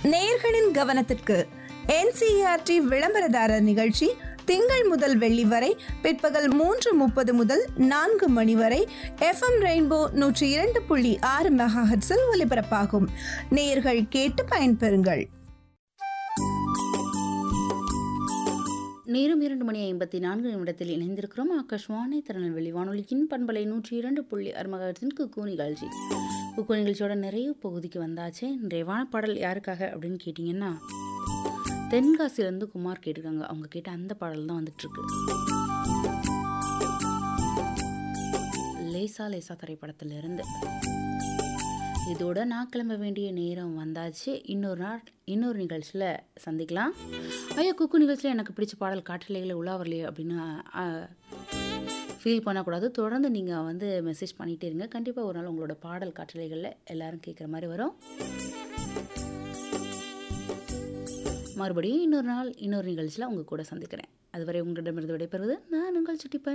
நேயர்களின் கவனத்திற்கு என்சிஆர்டி விளம்பரதாரர் நிகழ்ச்சி திங்கள் முதல் வெள்ளி வரை பிற்பகல் மூன்று முப்பது முதல் நான்கு மணி வரை எஃப்எம் ரெயின்போ நூற்றி இரண்டு புள்ளி ஆறு மெகாஹெட்ஸில் ஒலிபரப்பாகும் நேயர்கள் கேட்டு பயன்பெறுங்கள் நேரம் இரண்டு மணி ஐம்பத்தி நான்கு நிமிடத்தில் இணைந்திருக்கிறோம் ஆகாஷ்வாணி திருநெல்வேலி வானொலியின் பண்பலை நூற்றி இரண்டு புள்ளி அறுமகத்தின் குக்கு நிகழ்ச்சி குக்கு நிகழ்ச்சியோட நிறைய பகுதிக்கு வந்தாச்சு நிறைவான பாடல் யாருக்காக அப்படின்னு கேட்டிங்கன்னா தென்காசிலேருந்து குமார் கேட்டிருக்காங்க அவங்க கேட்ட அந்த பாடல் தான் வந்துட்டுருக்கு லேசா லேசா திரைப்படத்திலிருந்து இதோட நான் கிளம்ப வேண்டிய நேரம் வந்தாச்சு இன்னொரு நாள் இன்னொரு நிகழ்ச்சியில் சந்திக்கலாம் ஐயா குக்கு நிகழ்ச்சியில் எனக்கு பிடிச்ச பாடல் காற்றலைகளை உலா வரலையே அப்படின்னு ஃபீல் பண்ணக்கூடாது தொடர்ந்து நீங்கள் வந்து மெசேஜ் பண்ணிகிட்டே இருங்க கண்டிப்பாக ஒரு நாள் உங்களோட பாடல் காற்றலைகளில் எல்லாரும் கேட்குற மாதிரி வரும் மறுபடியும் இன்னொரு நாள் இன்னொரு நிகழ்ச்சியில் உங்கள் கூட சந்திக்கிறேன் அதுவரை உங்களிடமிருந்து விடைபெறுவது நான் உங்கள் சுட்டிப்பன்